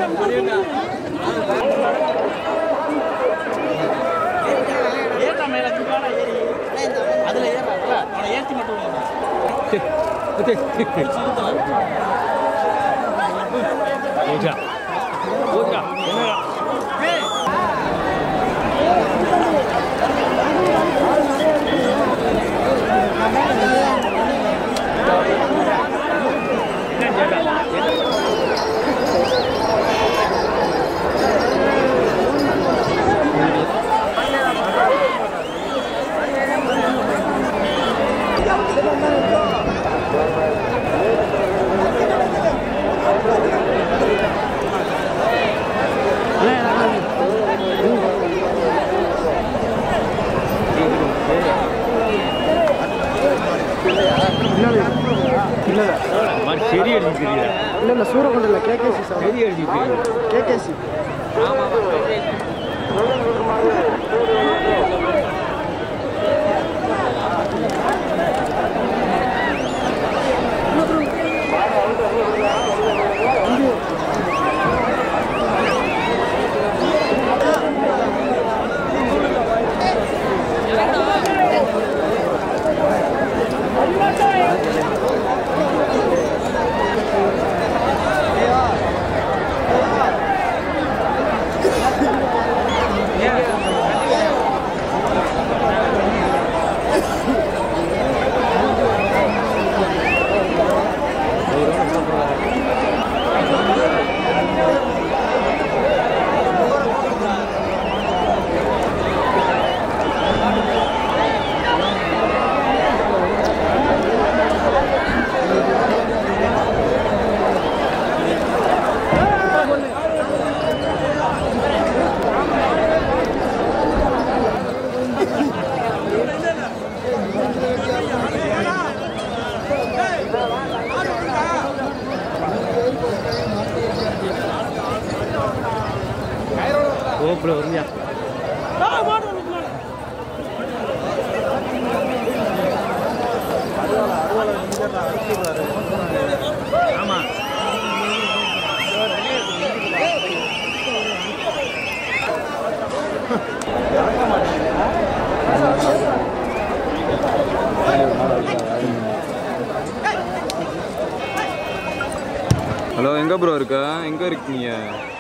ஏறா மேல தூக்கான ஏறி அதுல ஏறா அவனை ஏத்தி மட்டும் விடுங்க. போச்சா போச்சா என்னடா மாதிரி செடி அடிச்சு தெரியல இல்லை இல்லை சூரகுண்டில் கேகேசி சார் செடி அடிச்சு தெரியல கேகேசி ஓப்பில் வருங்க ஆமா ஹலோ எங்க ப்ரோ இருக்க எங்க இருக்கீங்க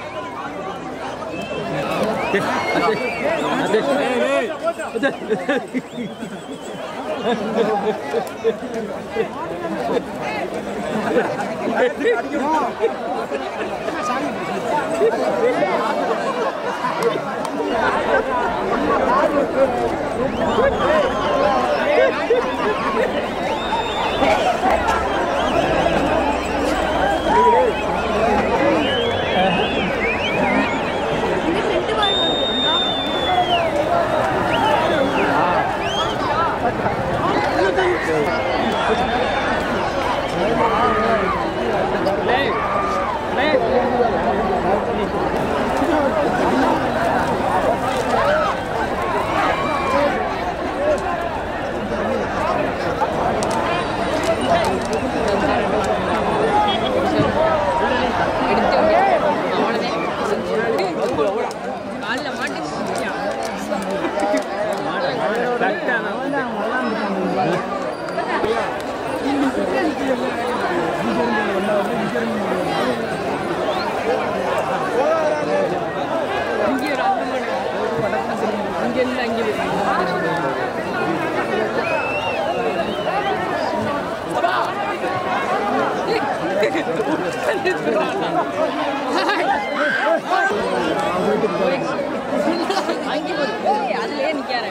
அதுலயே நிக்காரு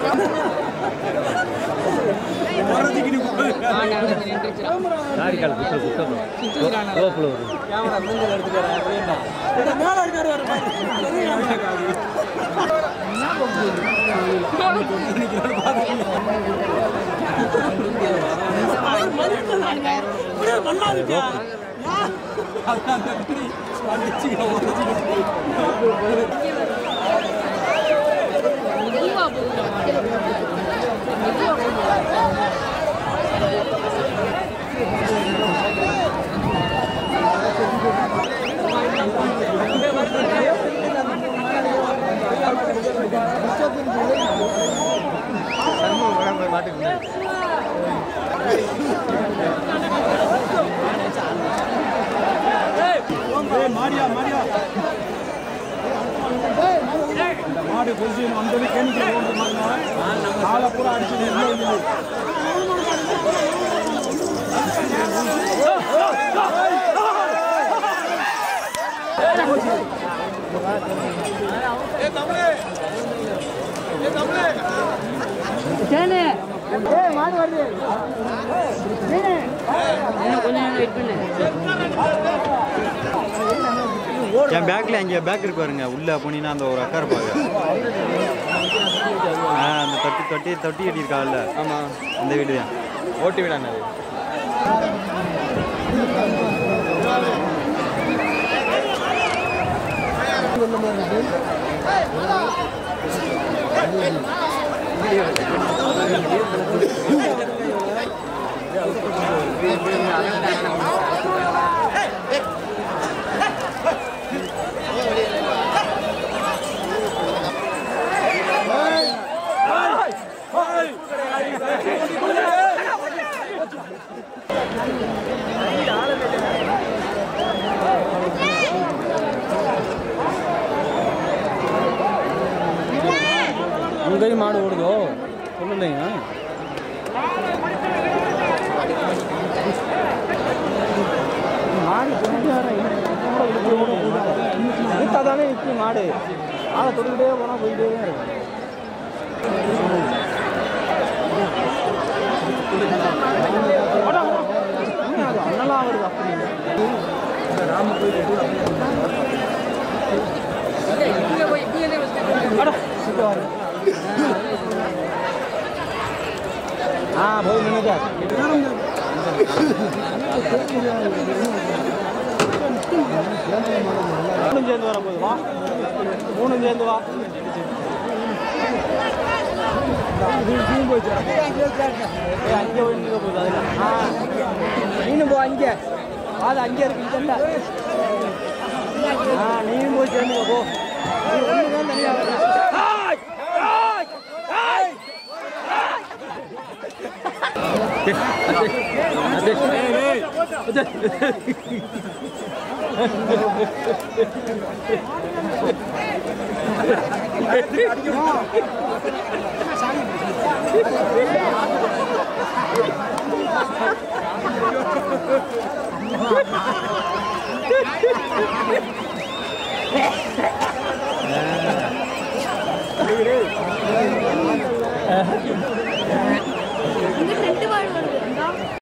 சாரி கால் புத்தகம் புத்தகம் ஓப்பில் வரும் கேமரா மூஞ்சில எடுத்துக்காரு அப்படின்னா இந்த மேல இருக்காரு ஒரு மெதுவா போகுது மாடு பொசிஷன் வந்தது கேணிக்கல ஓட்டு மாறினாங்க காலை பூரா அடிச்சு இல்லை இல்லை என் பேக்கில் அங்கே பேக் இருக்கு பாருங்க உள்ளே போனீங்கன்னா அந்த ஒரு அக்கா இருப்பாங்க ஆ அந்த தொட்டி தொட்டி தொட்டி கட்டியிருக்காங்கல்ல ஆமாம் அந்த வீடு தான் ஓட்டு வீடாண்ணா அது உங்கேயும் மாடு ஓடுதோ சொல்லலைங்க மாடு கொஞ்சம் தானே இருக்கு மாடு ஆளை தொட்டுக்கிட்டே போனால் போயிட்டே தான் இருக்கும் அது அண்ணலாம் வருது அப்படி அட, சுத்தம் ஆ போய் நினைச்சார் மூணும் சேர்ந்து வர போகுது வா மூணும் சேர்ந்து வா ஏய், அங்கே போய் நிற்க போகுது அதில் ஆ நீனும் போ அங்கே அது அங்கே இருக்கு இங்கே ஆ நீயும் போய் சேர்ந்துக்க போ நீ ஒன்று தான் தனியாக வர